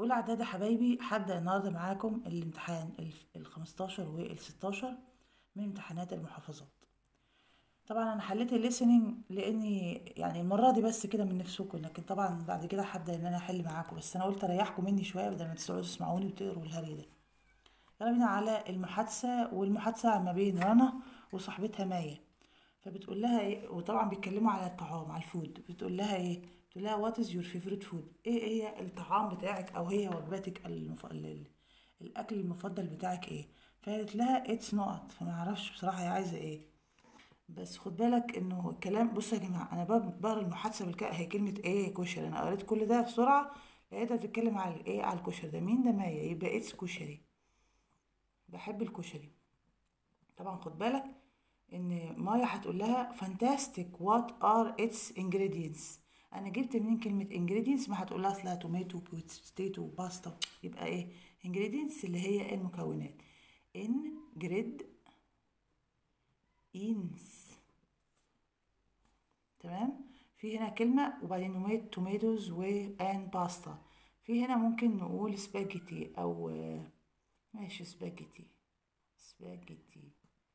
أولى إعدادي حبايبي هبدأ النهاردة معاكم الامتحان الف- الخمستاشر والستاشر من امتحانات المحافظات طبعا أنا حليت الليسننج لأني يعني المرة دي بس كده من نفسكم لكن طبعا بعد كده هبدأ إن أنا أحل معاكم بس أنا قلت أريحكم مني شوية بدل ما تقعدوا تسمعوني وتقروا الهري ده يلا بينا على المحادثة والمحادثة ما بين رنا وصاحبتها مايا فبتقول لها ايه وطبعا بيتكلموا على الطعام على الفود بتقول لها ايه بتقول لها وات از يور فيفورت فود ايه هي الطعام بتاعك او هي وجبتك المف... ال- ال- الاكل المفضل بتاعك ايه فقالت لها اتس نوت فما اعرفش بصراحه هي عايزه ايه بس خد بالك انه الكلام بصوا يا جماعه انا بق- بقرا المحادثه بالكاء هي كلمه ايه كشري انا قريت كل ده بسرعه لقيتها بتتكلم على ايه على الكشري ده مين ده مايا يبقى اتس كشري بحب الكشري طبعا خد بالك ان مايا هتقول لها فانتاستيك وات ار اتس انجريدينتس انا جبت منين كلمه انجريدينتس ما هتقول لها اصلها توماتو بوتيتو باستا يبقى ايه انجريدينتس اللي هي المكونات ان جريد انس تمام في هنا كلمة وبعدين نوميت توماتوز وان باستا في هنا ممكن نقول سباجيتي او آه، ماشي سباجيتي سباجيتي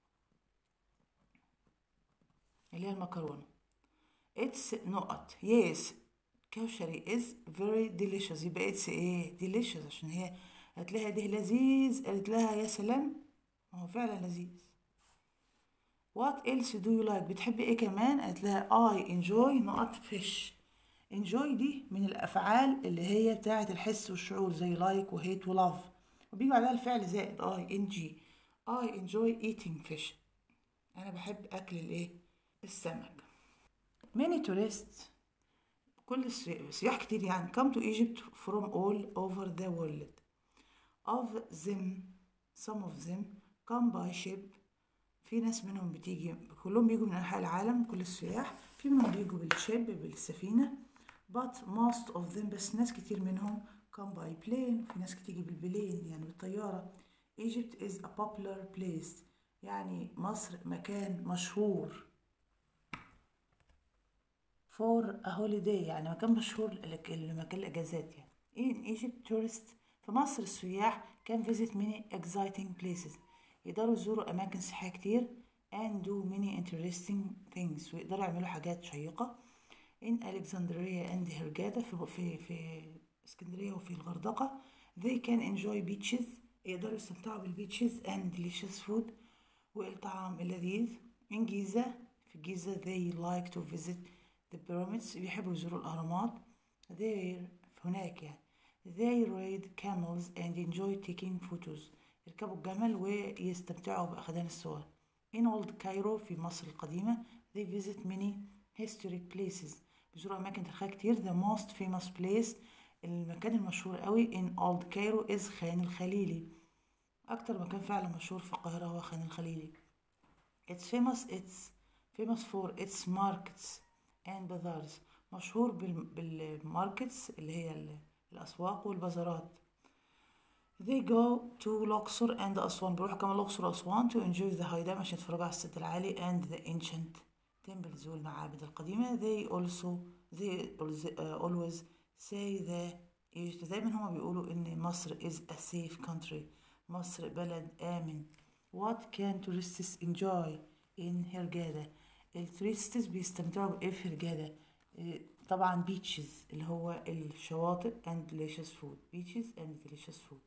اللي هي المكرونة it's نقط yes كشري is very delicious يبقى it's ايه delicious عشان هي قالت لها ده لذيذ قالت لها يا سلام ما هو فعلا لذيذ what else do you like بتحبي ايه كمان قالت لها I enjoy نقط fish enjoy دي من الافعال اللي هي بتاعه الحس والشعور زي like وهيت ولove وبيجي بعدها الفعل زائد I N G I enjoy eating fish انا بحب اكل الايه السمك many tourists كل السي- سياح كتير يعني come to Egypt from all over the world of them some of them come by ship في ناس منهم بتيجي كلهم بيجوا من أنحاء العالم كل السياح في منهم بيجوا بالشيب بالسفينة but most of them بس ناس كتير منهم come by plane في ناس كتير بالبلين يعني بالطيارة Egypt is a popular place يعني مصر مكان مشهور for a holiday يعني مكان مشهور لك- لمكان الأجازات يعني in Egypt tourists في مصر السياح can visit many exciting places يقدروا يزوروا أماكن سياحية كتير and do many interesting things ويقدروا يعملوا حاجات شيقة in Alexandria and Hurghada في في في اسكندرية وفي الغردقة they can enjoy beaches يقدروا يستمتعوا بالبيتشز and delicious food والطعام اللذيذ in جيزة في الجيزة they like to visit the pyramids بيحبوا يزوروا الأهرامات there هناك يعني they ride camels and enjoy taking photos يركبوا الجمل ويستمتعوا بأخذان الصور in old Cairo في مصر القديمة they visit many historic places بيزوروا أماكن تاريخية كتير the most famous place المكان المشهور قوي in old Cairo is خان الخليلي أكتر مكان فعلا مشهور في القاهرة هو خان الخليلي It's famous it's famous for its markets and bazaars مشهور بال بالماركتس اللي هي ال- الأسواق والبازارات They go to Luxor and أسوان بيروحوا كمان الأقصر وأسوان to enjoy the high dam عشان يتفرجوا على السد العالي and the ancient temples والمعابد القديمة they also they always, uh, always say that Egypt دايما هما بيقولوا إن مصر is a safe country مصر بلد آمن What can tourists enjoy in Hurghada التوريستس بيستمتعوا بإيه في هرجادة إيه، طبعا beaches اللي هو الشواطئ and delicious food beaches and delicious food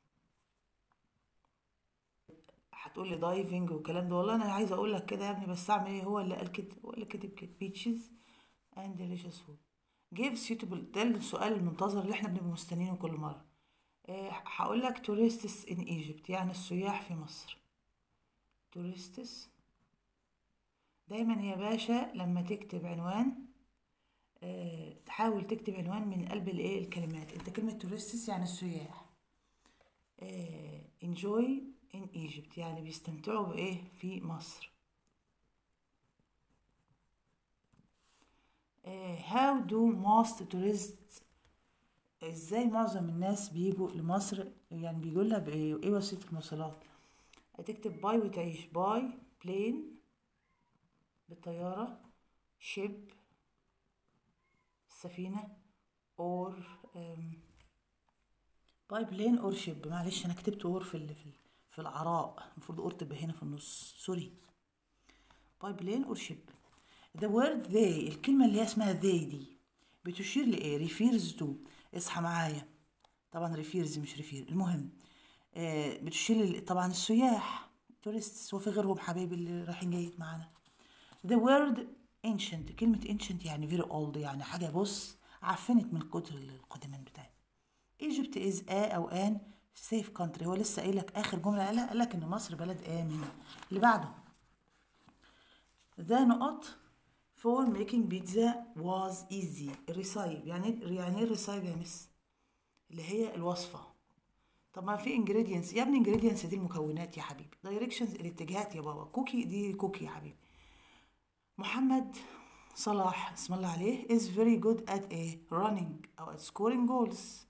هتقول لي دايفنج والكلام ده والله انا عايزه اقول لك كده يا ابني بس اعمل ايه هو اللي قال كده هو اللي كاتب كده beaches and delicious food give suitable ده السؤال المنتظر اللي احنا بنبقى مستنيينه كل مره إيه، هقول لك tourists in Egypt يعني السياح في مصر tourists دايما يا باشا لما تكتب عنوان آه، تحاول تكتب عنوان من قلب الايه الكلمات انت كلمة tourists يعني السياح آه، enjoy in Egypt يعني بيستمتعوا بإيه في مصر آه، how do most tourists ازاي معظم الناس بيجوا لمصر يعني بيجوا لها بإيه ايه وسيلة المواصلات هتكتب باي وتعيش باي بلين بالطيارة شيب السفينة or um, باي بلين اور شيب معلش انا كتبت اور في ال- في ال- في العراء المفروض اور تبقى هنا في النص سوري باي بلين اور شيب the word they الكلمة اللي هي اسمها they دي بتشير لإيه refers to اصحى معايا طبعا refers مش refer المهم آه بتشير ل- طبعا السياح tourists وفي غيرهم حبايبي اللي رايحين جايين معانا the word ancient كلمة ancient يعني very old يعني حاجة بص عفنت من كتر القدمان بتاعتها Egypt is a أو an safe country هو لسه قايل لك آخر جملة قالها قال لك إن مصر بلد آمن اللي بعده The نقط for making pizza was easy الريسايب يعني إيه- يعني ايه الريسايب يا مس اللي هي الوصفة طب ما في ingredients يا ابني ingredients دي المكونات يا حبيبي directions الاتجاهات يا بابا كوكي دي كوكي يا حبيبي محمد صلاح اسم الله عليه is very good at a running أو at scoring goals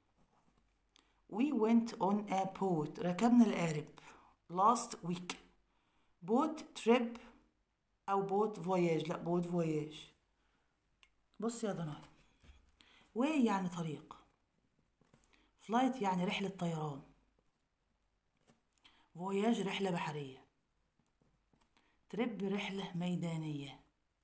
we went on a boat ركبنا القارب last week boat trip أو boat voyage لا boat voyage بص يا ضناي way يعني طريق flight يعني رحلة طيران voyage رحلة بحرية ترب رحلة ميدانية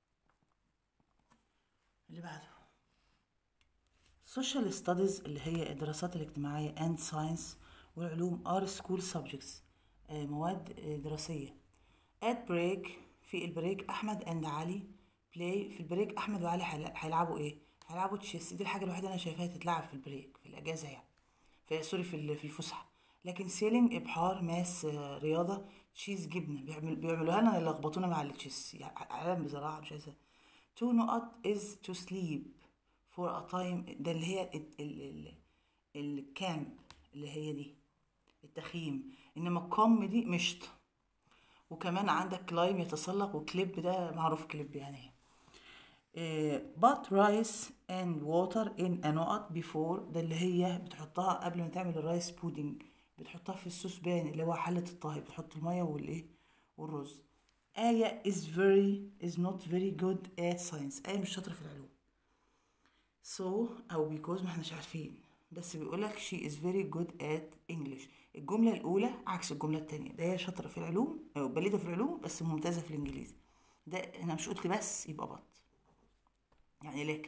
اللي بعده social studies اللي هي الدراسات الاجتماعية and science والعلوم are school subjects آه، مواد آه، دراسية at break في البريك أحمد and علي play في البريك أحمد وعلي هيل- هيلعبوا إيه؟ هيلعبوا تشيس دي الحاجة الوحيدة أنا شايفاها تتلعب في البريك في الأجازة يعني في سوري في ال- في الفسحة لكن سيلينج إبحار ماس آه، رياضة تشيز جبنة بيعمل بيعملوها لنا يلخبطونا مع التشيس يعني علام بصراحة مش عايزة تو نقط is to sleep for a time ده اللي هي ال ال ال الكامب اللي هي دي التخييم انما الكم دي مشط وكمان عندك كلايم يتسلق وكليب ده معروف كليب يعني ايه إيه، but rice and water in a نقط before ده اللي هي بتحطها قبل ما تعمل الرايس بودنج بتحطها في السوسبان اللي هو حلة الطهي بتحط المية والايه والرز آية is very is not very good at science آية مش شاطرة في العلوم so أو because ما احناش عارفين بس بيقولك she is very good at English الجملة الأولى عكس الجملة التانية ده هي شاطرة في العلوم أو بليدة في العلوم بس ممتازة في الإنجليزي ده أنا مش قلت بس يبقى بط يعني لكن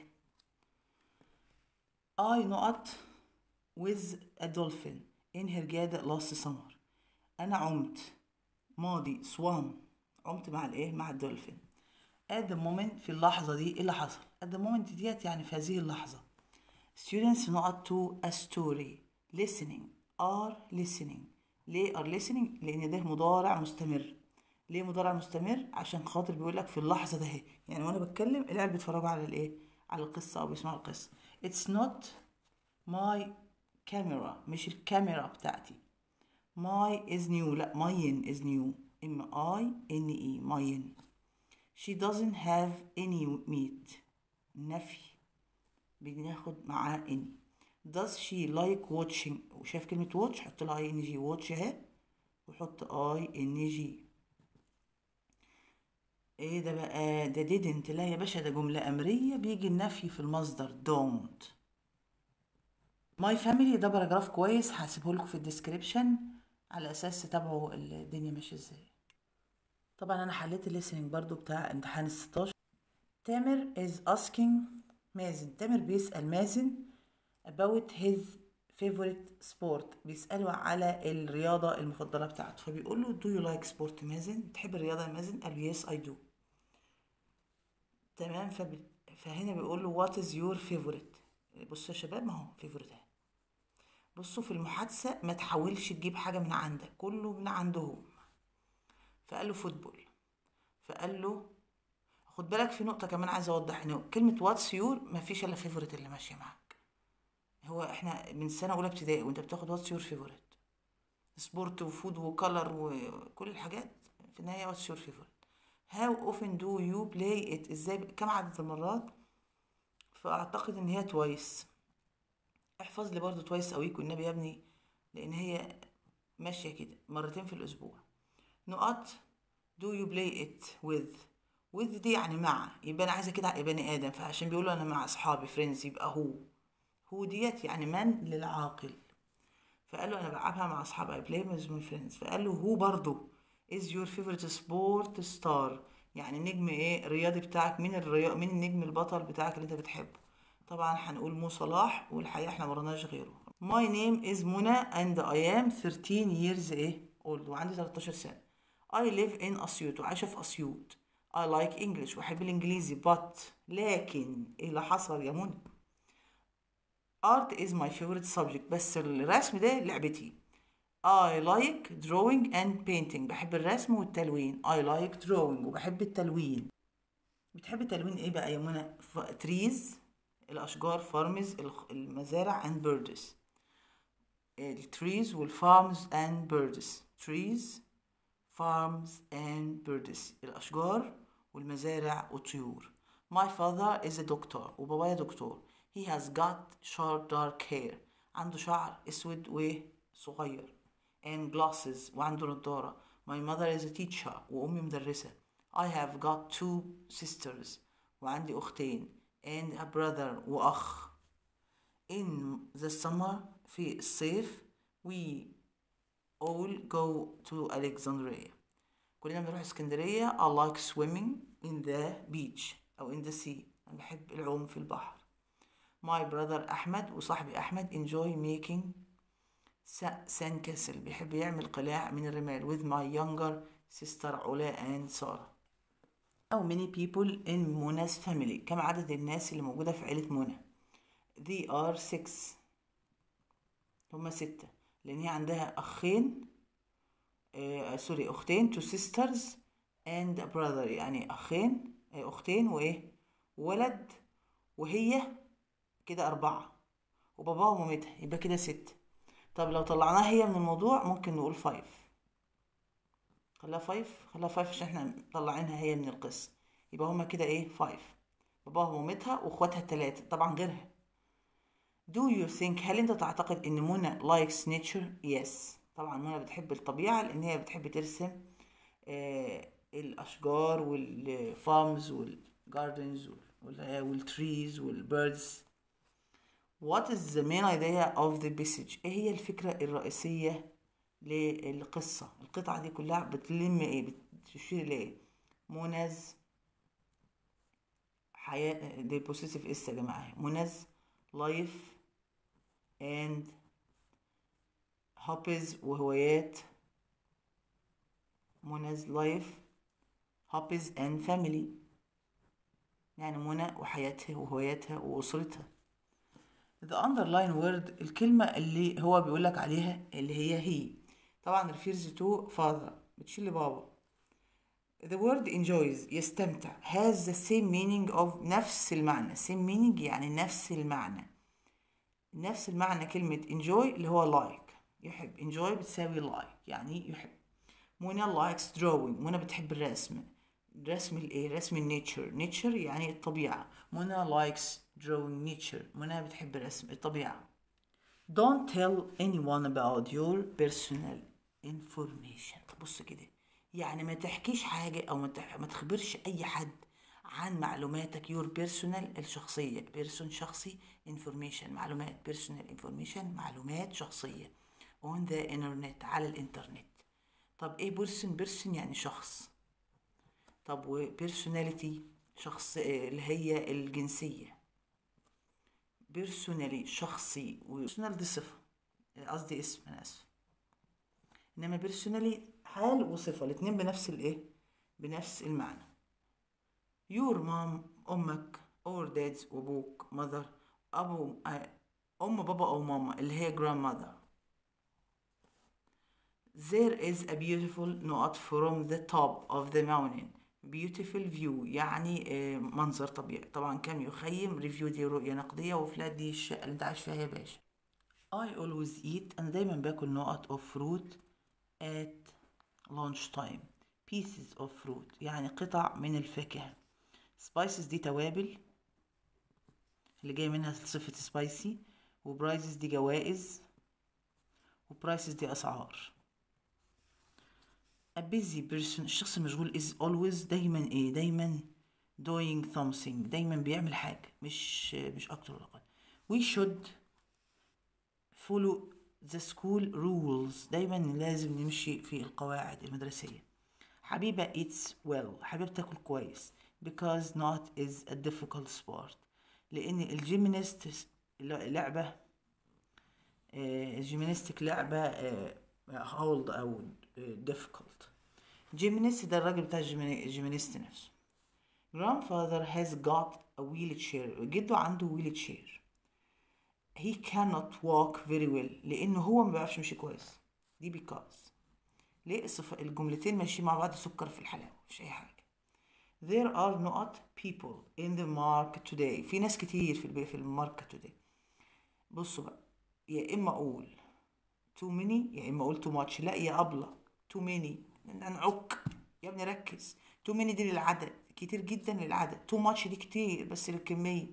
I نقط with a dolphin in Hurghada last summer أنا عمت ماضي swam عمت مع الإيه مع الدولفين at the moment في اللحظة دي إيه اللي حصل at the moment ديت يعني في هذه اللحظة students نقط to a story listening are listening ليه are listening لأن ده مضارع مستمر ليه مضارع مستمر عشان خاطر بيقول لك في اللحظة ده اهي يعني وانا بتكلم العيال بيتفرجوا على الايه على القصة او بيسمعوا القصة it's not my camera مش الكاميرا بتاعتي my is new لا mine is new m i n e mine she doesn't have any meat نفي بناخد معاه any does she like watching وشايف كلمة watch حط لها اي ان جي watch اهي وحط اي ان جي ايه ده بقى ده didn't لا يا باشا ده جملة أمرية بيجي النفي في المصدر don't my family ده باراجراف كويس هسيبه لكم في الديسكريبشن على أساس تتابعوا الدنيا ماشية ازاي طبعا أنا حليت الليسننج برضو بتاع امتحان الستاشر تامر is asking مازن تامر بيسأل مازن about his favorite sport بيسأله على الرياضة المفضلة بتاعته فبيقول له do you like sport مازن بتحب الرياضة يا مازن قال له yes I do تمام فب... فهنا بيقول له what is your favorite بصوا يا شباب ما هو favorite اهي بصوا في المحادثة ما تحاولش تجيب حاجة من عندك كله من عندهم فقال له فوتبول فقال له خد بالك في نقطة كمان عايزة أوضح إن كلمة واتس يور ما فيش إلا فيفورت اللي ماشية معاك هو إحنا من سنة أولى ابتدائي وأنت بتاخد واتس يور فيفورت سبورت وفود وكلر وكل الحاجات في النهاية واتس يور فيفورت هاو اوفن دو يو بلاي ات ازاي كم عدد المرات فأعتقد إن هي توايس احفظ لي برضو توايس أويك والنبي يا ابني لأن هي ماشية كده مرتين في الأسبوع نقط do you play it with with دي يعني مع يبقى أنا عايزة كده يبقى بني آدم فعشان بيقولوا أنا مع أصحابي فريندز يبقى هو هو ديت يعني من للعاقل فقال له انا بلعبها مع اصحابي I play with my friends فقال له هو برضه is your favorite sport star يعني نجم ايه رياضي بتاعك مين الريا... مين النجم البطل بتاعك اللي انت بتحبه طبعا هنقول مو صلاح والحقيقه احنا مرناش غيره My name is منى and I am 13 years ايه old وعندي 13 سنة I live in أسيوط وعايشة في أسيوط I like English وأحب الإنجليزي but لكن إيه اللي حصل يا منى Art is my favorite subject بس الرسم ده لعبتي I like drawing and painting بحب الرسم والتلوين I like drawing وبحب التلوين بتحب التلوين ايه بقى يا منى trees الأشجار farms المزارع and birds trees والfarms and birds trees farms and birds الأشجار والمزارع والطيور My father is a doctor وبابايا دكتور He has got short dark hair عنده شعر أسود وصغير and glasses وعنده نضارة My mother is a teacher وأمي مدرسة I have got two sisters وعندي أختين and a brother وأخ In the summer في الصيف we all go to Alexandria كلنا بنروح اسكندرية I like swimming in the beach أو in the sea أنا بحب العوم في البحر My brother أحمد وصاحبي أحمد enjoy making sandcastle بيحب يعمل قلاع من الرمال with my younger sister علا and سارة How many people in منا's family كم عدد الناس اللي موجودة في عيلة منى They are six هما ستة لأن هي عندها أخين آه سوري أختين two sisters and a brother يعني أخين آه أختين وإيه ولد وهي كده أربعة وباباها ومامتها يبقى كده ستة طب لو طلعناها هي من الموضوع ممكن نقول فايف خلاها فايف خلاها فايف عشان احنا مطلعينها هي من القصة يبقى هما كده ايه فايف باباها ومامتها واخواتها التلاتة طبعا غيرها Do you think هل انت تعتقد ان منى likes nature? Yes طبعا منى بتحب الطبيعة لان هي بتحب ترسم آه الاشجار والفارمز والجاردنز والتريز والبيردز What is the main idea of the passage؟ ايه هي الفكرة الرئيسية للقصة؟ القطعة دي كلها بتلم ايه؟ بتشير لايه؟ مناز حياة دي بوسيسيف اس يا جماعة مناز لايف and hobbies وهوايات مناز لايف hobbies and family يعني منى وحياتها وهواياتها وأسرتها the underline word الكلمة اللي هو بيقولك عليها اللي هي هي طبعا refers to father بتشيل لبابا the word enjoys يستمتع has the same meaning of نفس المعنى same meaning يعني نفس المعنى نفس المعنى كلمة enjoy اللي هو like يحب enjoy بتساوي like يعني يحب منى likes drawing منى بتحب الرسم رسم الايه رسم النيتشر نيتشر يعني الطبيعة منى likes drawing nature منى بتحب رسم الطبيعة don't tell anyone about your personal information بص كده يعني ما تحكيش حاجة أو ما, تح... ما تخبرش أي حد عن معلوماتك your personal الشخصية person شخصي information معلومات personal information معلومات شخصية on the internet على الإنترنت طب إيه person person يعني شخص طب و personality شخص اللي هي الجنسية personally شخصي و personal دي صفة قصدي اسم أنا آسف إنما personally حال وصفة الاتنين بنفس الإيه بنفس المعنى your mom أمك or dads وأبوك mother أبو أم بابا أو ماما اللي هي grandmother There is a beautiful نقط from the top of the mountain beautiful view يعني منظر طبيعي طبعا كان يخيم ريفيو دي رؤية نقدية وفلات دي الشقة اللي انت عايش فيها يا باشا I always eat أنا دايما باكل نقط of fruit at lunch time pieces of fruit يعني قطع من الفاكهة spices دي توابل اللي جاي منها صفة سبايسي وبرايزز دي جوائز وبرايسز دي أسعار a busy person الشخص المشغول is always دايما ايه دايما doing something دايما بيعمل حاجة مش مش أكتر ولا أقل we should follow the school rules دايما لازم نمشي في القواعد المدرسية حبيبة eats well حبيبة تاكل كويس because not is a difficult sport لأن الجيمناست لعبة الجيمناستيك لعبة هولد أو difficult جيمنست ده الراجل بتاع الجيمنست نفسه grandfather has got a wheelchair جده عنده wheelchair he cannot walk very well لأنه هو ما بيعرفش يمشي كويس دي because ليه الصف... الجملتين ماشيين مع بعض سكر في الحلاوة مفيش أي حاجة there are not people in the market today في ناس كتير في البيت في الماركت today بصوا بقى يا إما أقول too many يا إما أقول too much لا يا أبلة too many نعك يا ابني ركز too many دي للعدد كتير جدا للعدد too much دي كتير بس للكمية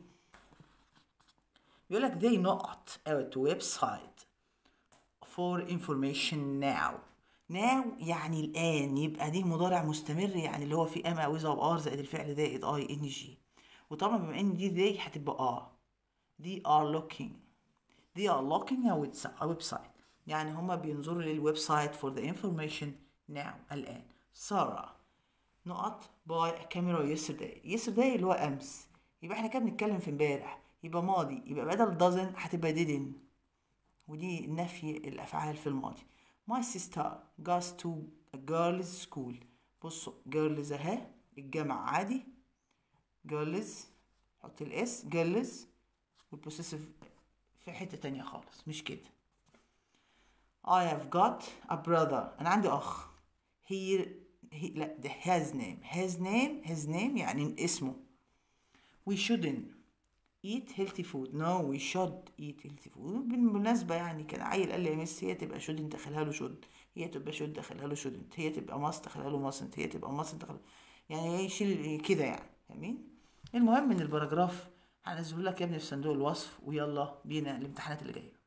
بيقول لك they not at website for information now now يعني الآن يبقى دي مضارع مستمر يعني اللي هو في أم أو إذا أو آر زائد الفعل زائد أي إن جي وطبعا بما إن دي they هتبقى آه they are looking they are looking at a website يعني هما بينظروا للويب سايت for the information now الآن سارة نقط باي كاميرا yesterday yesterday اللي هو أمس يبقى احنا كده بنتكلم في امبارح يبقى ماضي يبقى بدل doesn't هتبقى didn't ودي نفي الأفعال في الماضي My sister goes to a girls school بصوا girls اهي الجمع عادي girls حط الاس girls والبوسيسيف في حتة تانية خالص مش كده I have got a brother أنا عندي أخ he, he لا ده his name his name his name يعني اسمه we shouldn't eat healthy food no we should eat healthy food بالمناسبة يعني كان عيل قال لي يا مس هي تبقى shouldn't دخلها له should هي تبقى should دخلها له shouldn't هي تبقى must دخلها له mustn't هي تبقى must دخلها يعني يشيل كده يعني فاهمين المهم ان الباراجراف هنزله لك يا ابني في صندوق الوصف ويلا بينا الامتحانات اللي جايه